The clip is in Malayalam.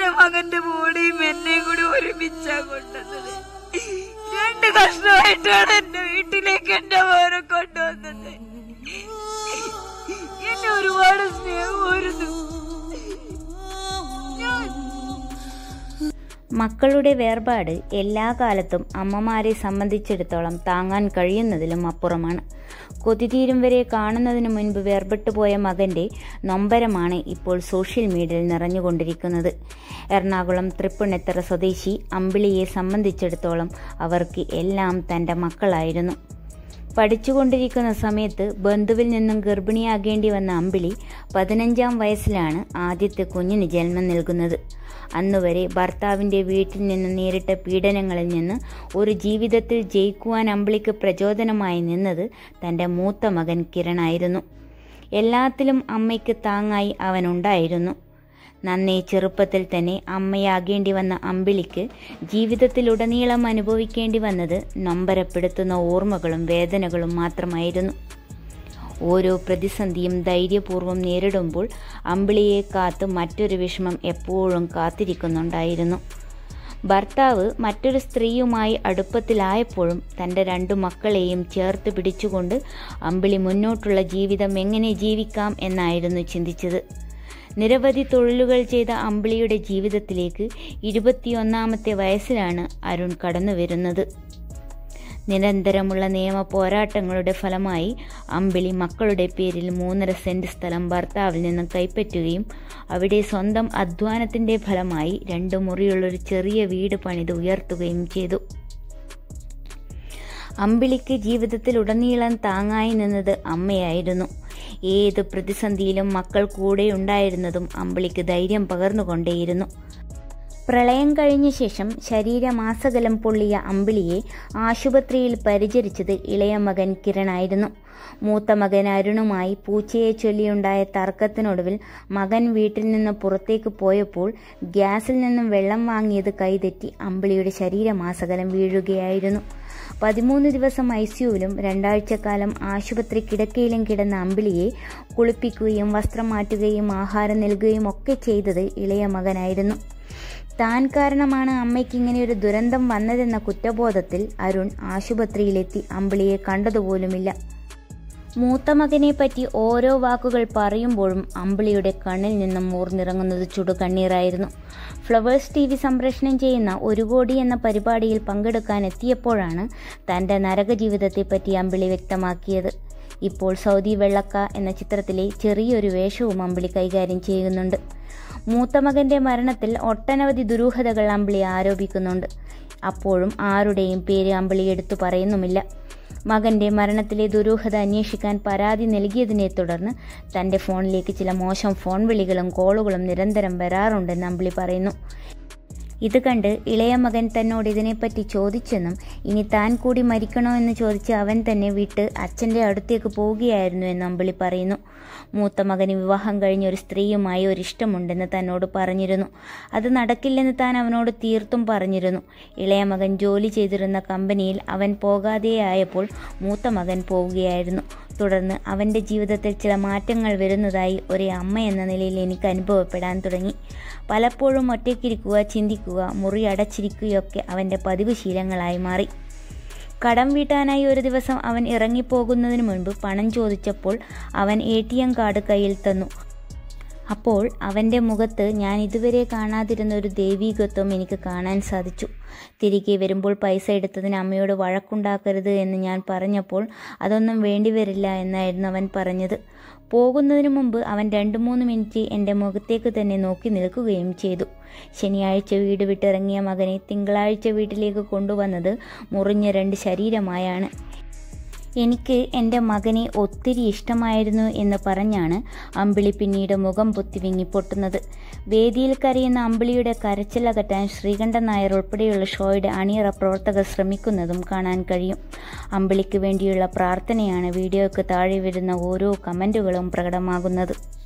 എന്റെ മകന്റെ ബോഡിയും എന്നെ കൂടി ഒരുമിച്ചാ കൊണ്ടുവന്നത് രണ്ട് കഷ്ണമായിട്ടാണ് എന്റെ വീട്ടിലേക്ക് എന്റെ മോനെ കൊണ്ടുവന്നത് എന്നെ ഒരുപാട് സ്നേഹമായിരുന്നു ഞാൻ മക്കളുടെ വേർപാട് എല്ലാ കാലത്തും അമ്മമാരെ സംബന്ധിച്ചിടത്തോളം താങ്ങാൻ കഴിയുന്നതിലും അപ്പുറമാണ് കൊതിതീരും വരെ കാണുന്നതിന് മുൻപ് വേർപെട്ടു പോയ മകന്റെ നൊമ്പരമാണ് ഇപ്പോൾ സോഷ്യൽ മീഡിയയിൽ നിറഞ്ഞുകൊണ്ടിരിക്കുന്നത് എറണാകുളം തൃപ്പുണിത്തറ സ്വദേശി അമ്പിളിയെ സംബന്ധിച്ചിടത്തോളം അവർക്ക് എല്ലാം തൻ്റെ മക്കളായിരുന്നു പഠിച്ചുകൊണ്ടിരിക്കുന്ന സമയത്ത് ബന്ധുവിൽ നിന്നും ഗർഭിണിയാകേണ്ടി വന്ന അമ്പിളി പതിനഞ്ചാം വയസ്സിലാണ് ആദ്യത്തെ കുഞ്ഞിന് ജന്മം നൽകുന്നത് അന്നുവരെ ഭർത്താവിൻ്റെ വീട്ടിൽ നിന്ന് നേരിട്ട പീഡനങ്ങളിൽ നിന്ന് ഒരു ജീവിതത്തിൽ ജയിക്കുവാൻ അമ്പിളിക്ക് പ്രചോദനമായി നിന്നത് തൻ്റെ മൂത്ത മകൻ കിരണായിരുന്നു എല്ലാത്തിലും അമ്മയ്ക്ക് താങ്ങായി അവനുണ്ടായിരുന്നു നന്നേ ചെറുപ്പത്തിൽ തന്നെ അമ്മയാകേണ്ടി വന്ന അമ്പിളിക്ക് ജീവിതത്തിലുടനീളം അനുഭവിക്കേണ്ടി വന്നത് നൊമ്പരപ്പെടുത്തുന്ന ഓർമ്മകളും വേദനകളും മാത്രമായിരുന്നു ഓരോ പ്രതിസന്ധിയും ധൈര്യപൂർവ്വം നേരിടുമ്പോൾ അമ്പിളിയെ കാത്ത് മറ്റൊരു വിഷമം എപ്പോഴും കാത്തിരിക്കുന്നുണ്ടായിരുന്നു ഭർത്താവ് മറ്റൊരു സ്ത്രീയുമായി അടുപ്പത്തിലായപ്പോഴും തൻ്റെ രണ്ടു മക്കളെയും ചേർത്ത് പിടിച്ചുകൊണ്ട് അമ്പിളി മുന്നോട്ടുള്ള ജീവിതം എങ്ങനെ ജീവിക്കാം എന്നായിരുന്നു ചിന്തിച്ചത് നിരവധി തൊഴിലുകൾ ചെയ്ത അമ്പിളിയുടെ ജീവിതത്തിലേക്ക് ഇരുപത്തിയൊന്നാമത്തെ വയസ്സിലാണ് അരുൺ കടന്നു വരുന്നത് നിരന്തരമുള്ള നിയമ പോരാട്ടങ്ങളുടെ ഫലമായി അമ്പിളി മക്കളുടെ പേരിൽ മൂന്നര സെന്റ് സ്ഥലം ഭർത്താവിൽ നിന്നും കൈപ്പറ്റുകയും അവിടെ സ്വന്തം അധ്വാനത്തിന്റെ ഫലമായി രണ്ട് മുറിയുള്ളൊരു ചെറിയ വീട് പണിത് ഉയർത്തുകയും ചെയ്തു അമ്പിളിക്ക് ജീവിതത്തിൽ ഉടനീളം താങ്ങായി നിന്നത് അമ്മയായിരുന്നു ഏത് പ്രതിസന്ധിയിലും മക്കൾ കൂടെ ഉണ്ടായിരുന്നതും അമ്പിളിക്ക് ധൈര്യം പകർന്നുകൊണ്ടേയിരുന്നു പ്രളയം കഴിഞ്ഞ ശേഷം ശരീരമാസകലം പൊള്ളിയ അമ്പിളിയെ ആശുപത്രിയിൽ പരിചരിച്ചത് ഇളയ മകൻ കിരണായിരുന്നു മൂത്ത മകൻ അരുണുമായി പൂച്ചയെ ചൊല്ലിയുണ്ടായ തർക്കത്തിനൊടുവിൽ മകൻ വീട്ടിൽ നിന്ന് പുറത്തേക്ക് പോയപ്പോൾ ഗ്യാസിൽ നിന്നും വെള്ളം വാങ്ങിയത് കൈതെറ്റി അമ്പിളിയുടെ ശരീരമാസകലം വീഴുകയായിരുന്നു പതിമൂന്ന് ദിവസം ഐ സിയുവിലും രണ്ടാഴ്ചക്കാലം ആശുപത്രി കിടക്കയിലും കിടന്ന അമ്പിളിയെ കുളിപ്പിക്കുകയും വസ്ത്രം മാറ്റുകയും ആഹാരം നൽകുകയും ഒക്കെ ചെയ്തത് ഇളയ മകനായിരുന്നു താൻ കാരണമാണ് അമ്മയ്ക്ക് ഇങ്ങനെ ഒരു ദുരന്തം വന്നതെന്ന കുറ്റബോധത്തിൽ അരുൺ ആശുപത്രിയിലെത്തി അമ്പിളിയെ കണ്ടതുപോലുമില്ല മൂത്ത മകനെ പറ്റി ഓരോ വാക്കുകൾ പറയുമ്പോഴും അമ്പിളിയുടെ കണ്ണിൽ നിന്നും മൂർന്നിറങ്ങുന്നത് ചുടുകണ്ണീറായിരുന്നു ഫ്ലവേഴ്സ് ടി വി സംപ്രേഷണം ചെയ്യുന്ന ഒരു കോടി എന്ന പരിപാടിയിൽ പങ്കെടുക്കാൻ എത്തിയപ്പോഴാണ് തൻ്റെ നരക ജീവിതത്തെപ്പറ്റി അമ്പിളി വ്യക്തമാക്കിയത് ഇപ്പോൾ സൗദി വെള്ളക്ക എന്ന ചിത്രത്തിലെ ചെറിയൊരു വേഷവും അമ്പിളി കൈകാര്യം ചെയ്യുന്നുണ്ട് മൂത്ത മകന്റെ മരണത്തിൽ ഒട്ടനവധി ദുരൂഹതകൾ അമ്പിളി ആരോപിക്കുന്നുണ്ട് അപ്പോഴും ആരുടെയും പേര് അമ്പിളി എടുത്തു പറയുന്നുമില്ല മകന്റെ മരണത്തിലെ ദുരൂഹത അന്വേഷിക്കാൻ പരാതി നൽകിയതിനെ തുടർന്ന് തന്റെ ഫോണിലേക്ക് ചില മോശം ഫോൺ വിളികളും കോളുകളും നിരന്തരം വരാറുണ്ടെന്ന് അമ്പിളി പറയുന്നു ഇത് കണ്ട് ഇളയ മകൻ തന്നോട് ഇതിനെപ്പറ്റി ചോദിച്ചെന്നും ഇനി താൻ കൂടി മരിക്കണോ എന്ന് ചോദിച്ച് അവൻ തന്നെ വിട്ട് അച്ഛൻ്റെ അടുത്തേക്ക് പോവുകയായിരുന്നു എന്ന് അമ്പിളി പറയുന്നു മൂത്ത മകന് വിവാഹം കഴിഞ്ഞ ഒരു സ്ത്രീയുമായി ഒരു ഇഷ്ടമുണ്ടെന്ന് തന്നോട് പറഞ്ഞിരുന്നു അത് നടക്കില്ലെന്ന് താൻ അവനോട് തീർത്തും പറഞ്ഞിരുന്നു ഇളയ മകൻ ജോലി ചെയ്തിരുന്ന കമ്പനിയിൽ അവൻ പോകാതെയായപ്പോൾ മൂത്ത മകൻ പോവുകയായിരുന്നു തുടർന്ന് അവൻ്റെ ജീവിതത്തിൽ ചില മാറ്റങ്ങൾ വരുന്നതായി ഒരു അമ്മ എന്ന നിലയിൽ എനിക്ക് അനുഭവപ്പെടാൻ തുടങ്ങി പലപ്പോഴും ഒറ്റയ്ക്കിരിക്കുക ചിന്തിക്കുക മുറി അടച്ചിരിക്കുകയൊക്കെ അവൻ്റെ പതിവ് ശീലങ്ങളായി മാറി കടം വീട്ടാനായി ഒരു ദിവസം അവൻ ഇറങ്ങിപ്പോകുന്നതിന് മുൻപ് പണം ചോദിച്ചപ്പോൾ അവൻ എ ടി എം കാർഡ് കയ്യിൽ തന്നു അപ്പോൾ അവൻ്റെ മുഖത്ത് ഞാൻ ഇതുവരെ കാണാതിരുന്ന ഒരു ദൈവീകത്വം എനിക്ക് കാണാൻ സാധിച്ചു തിരികെ വരുമ്പോൾ പൈസ എടുത്തതിന് അമ്മയോട് വഴക്കുണ്ടാക്കരുത് എന്ന് ഞാൻ പറഞ്ഞപ്പോൾ അതൊന്നും വേണ്ടിവരില്ല എന്നായിരുന്നു അവൻ പറഞ്ഞത് പോകുന്നതിന് മുമ്പ് അവൻ രണ്ട് മൂന്ന് മിനിറ്റ് എൻ്റെ മുഖത്തേക്ക് തന്നെ നോക്കി നിൽക്കുകയും ചെയ്തു ശനിയാഴ്ച വീട് വിട്ടിറങ്ങിയ മകനെ തിങ്കളാഴ്ച വീട്ടിലേക്ക് കൊണ്ടുവന്നത് മുറിഞ്ഞ രണ്ട് ശരീരമായാണ് എനിക്ക് എൻ്റെ മകനെ ഒത്തിരി ഇഷ്ടമായിരുന്നു എന്ന് പറഞ്ഞാണ് അമ്പിളി പിന്നീട് മുഖം പൊത്തിവിങ്ങി പൊട്ടുന്നത് വേദിയിൽ കരയുന്ന അമ്പിളിയുടെ കരച്ചിലകറ്റാൻ ശ്രീകണ്ഠൻ നായർ ഉൾപ്പെടെയുള്ള ഷോയുടെ അണിയറ പ്രവർത്തകർ ശ്രമിക്കുന്നതും കാണാൻ കഴിയും അമ്പിളിക്ക് വേണ്ടിയുള്ള പ്രാർത്ഥനയാണ് വീഡിയോയ്ക്ക് താഴെ വരുന്ന ഓരോ കമൻറ്റുകളും പ്രകടമാകുന്നത്